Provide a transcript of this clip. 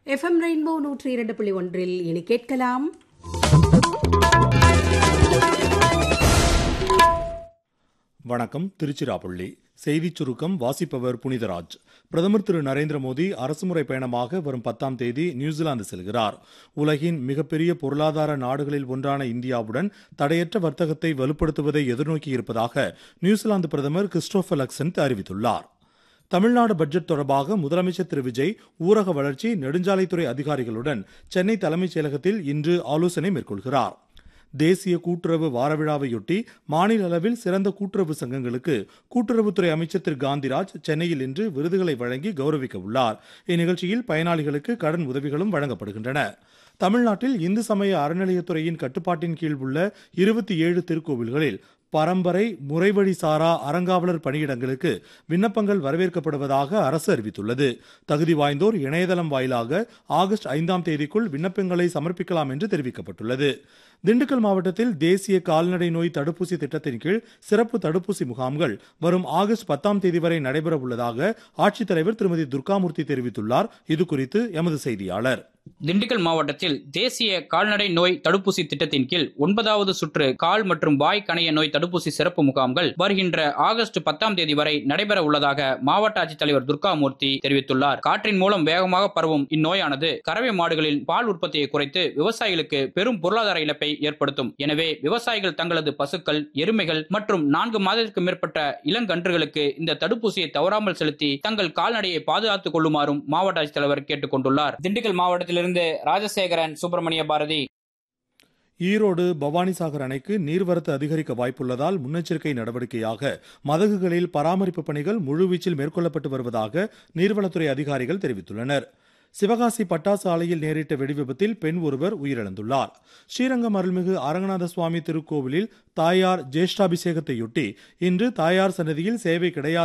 FM rainbow நூற்றி இரண்டு புள்ளி ஒன்றில் இனி கேட்கலாம் வணக்கம் திருச்சிராப்பள்ளி செய்திச் சுருக்கம் வாசிப்பவர் புனிதராஜ் பிரதமர் திரு நரேந்திர மோடி அரசுமுறை பயணமாக வரும் பத்தாம் தேதி நியூசிலாந்து செல்கிறார் உலகின் மிகப்பெரிய பொருளாதார நாடுகளில் ஒன்றான இந்தியாவுடன் தடையற்ற வர்த்தகத்தை வலுப்படுத்துவதை எதிர்நோக்கி இருப்பதாக நியூசிலாந்து பிரதமர் கிறிஸ்டோபர் லக்சன்த் அறிவித்துள்ளார் தமிழ்நாடு பட்ஜெட் தொடர்பாக முதலமைச்சர் திரு விஜய் ஊரக வளர்ச்சி நெடுஞ்சாலைத்துறை அதிகாரிகளுடன் சென்னை தலைமைச் செயலகத்தில் இன்று ஆலோசனை மேற்கொள்கிறார் தேசிய கூட்டுறவு வார விழாவையொட்டி மாநில அளவில் சிறந்த கூட்டுறவு சங்கங்களுக்கு கூட்டுறவுத்துறை அமைச்சர் திரு காந்திராஜ் சென்னையில் இன்று விருதுகளை வழங்கி கௌரவிக்க உள்ளார் இந்நிகழ்ச்சியில் பயனாளிகளுக்கு கடன் உதவிகளும் வழங்கப்படுகின்றன தமிழ்நாட்டில் இந்து சமய அறநிலையத்துறையின் கட்டுப்பாட்டின் கீழ் உள்ள இருபத்தி ஏழு திருக்கோவில்களில் பரம்பரை முறைவழி சாரா அறங்காவலர் பணியிடங்களுக்கு விண்ணப்பங்கள் வரவேற்கப்படுவதாக அரசு அறிவித்துள்ளது தகுதி வாய்ந்தோர் இணையதளம் வாயிலாக ஆகஸ்ட் ஐந்தாம் தேதிக்குள் விண்ணப்பங்களை சமர்ப்பிக்கலாம் என்று தெரிவிக்கப்பட்டுள்ளது திண்டுக்கல் மாவட்டத்தில் தேசிய கால்நடை நோய் தடுப்பூசி திட்டத்தின் கீழ் சிறப்பு தடுப்பூசி முகாம்கள் வரும் ஆகஸ்ட் பத்தாம் தேதி வரை நடைபெற உள்ளதாக ஆட்சித்தலைவர் திருமதி துர்காமூர்த்தி தெரிவித்துள்ளார் இதுகுறித்து எமது செய்தியாளர் திண்டுக்கல் மாவட்டத்தில் தேசிய கால்நடை நோய் தடுப்பூசி திட்டத்தின் கீழ் ஒன்பதாவது சுற்று கால் மற்றும் வாய் கணைய நோய் தடுப்பூசி சிறப்பு முகாம்கள் வருகின்ற ஆகஸ்ட் பத்தாம் தேதி வரை நடைபெற உள்ளதாக மாவட்ட ஆட்சித்தலைவர் துர்காமூர்த்தி தெரிவித்துள்ளார் காற்றின் மூலம் வேகமாக பரவும் இந்நோயானது கறவை மாடுகளின் பால் உற்பத்தியை குறைத்து விவசாயிகளுக்கு பெரும் பொருளாதார இழப்பை ஏற்படுத்தும் எனவே விவசாயிகள் தங்களது பசுக்கள் எருமைகள் மற்றும் நான்கு மாதத்திற்கு மேற்பட்ட இளங்கன்றுகளுக்கு இந்த தடுப்பூசியை தவறாமல் செலுத்தி தங்கள் கால்நடையை பாதுகாத்துக் கொள்ளுமாறும் மாவட்ட ஆட்சித்தலைவர் கேட்டுக் கொண்டுள்ளார் திண்டுக்கல் மாவட்டத்திலிருந்து ராஜசேகரன் சுப்பிரமணிய பாரதி ஈரோடு பவானிசாகர் அணைக்கு நீர்வரத்து அதிகரிக்க வாய்ப்புள்ளதால் முன்னெச்சரிக்கை நடவடிக்கையாக மதகுகளில் பராமரிப்பு பணிகள் முழுவீச்சில் மேற்கொள்ளப்பட்டு வருவதாக நீர்வளத்துறை அதிகாரிகள் தெரிவித்துள்ளனர் சிவகாசி பட்டாசு ஆலையில் நேரிட்ட வெடிவிபத்தில் பெண் ஒருவர் உயிரிழந்துள்ளார் ஸ்ரீரங்கம் அருள்மிகு அரங்கநாத சுவாமி திருக்கோவிலில் தாயார் ஜேஷ்டாபிஷேகத்தையொட்டி இன்று தாயார் சன்னதியில் சேவை கிடையாது